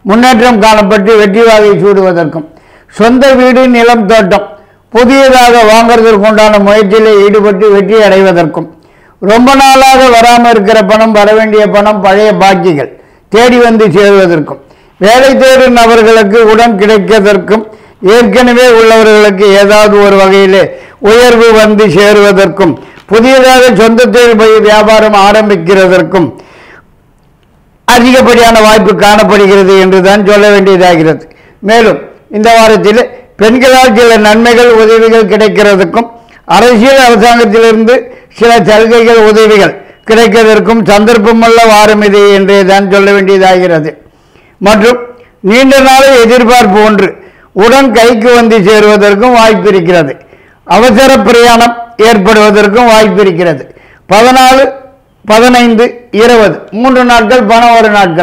முன்னேற்றம் காணப்பட்டு வெற்றி வாகை சூடுவதற்கும் சொந்த வீடு நிலம் தோட்டம் புதியதாக வாங்குறதற்கு உண்டான முயற்சியில் ஈடுபட்டு வெற்றி அடைவதற்கும் ரொம்ப நாளாக வராமல் இருக்கிற பணம் வர வேண்டிய பணம் பழைய பாக்கிகள் தேடி வந்து சேருவதற்கும் வேலை தேடும் நபர்களுக்கு உடன் கிடைப்பதற்கும் ஏற்கனவே உள்ளவர்களுக்கு ஏதாவது ஒரு வகையிலே உயர்வு வந்து சேருவதற்கும் புதியதாக சொந்த தொழில் போய் வியாபாரம் ஆரம்பிக்கிறதற்கும் அதிகப்படியான வாய்ப்பு காணப்படுகிறது என்று தான் சொல்ல வேண்டியதாகிறது மேலும் இந்த வாரத்தில் பெண்களால் சில நன்மைகள் உதவிகள் கிடைக்கிறதுக்கும் அரசியல் அரசாங்கத்திலிருந்து சில சலுகைகள் உதவிகள் கிடைக்கிறதற்கும் சந்தர்ப்பமுள்ள வாரம் இது என்றே தான் சொல்ல வேண்டியதாகிறது மற்றும் நீண்ட நாளை எதிர்பார்ப்பு ஒன்று உடன் கைக்கு வந்து சேருவதற்கும் வாய்ப்பு இருக்கிறது அவசர பிரயாணம் ஏற்படுவதற்கும் வாய்ப்பு இருக்கிறது பதினாலு பதினைந்து இருபது மூன்று நாட்கள் பணம் ஒரு நாட்கள்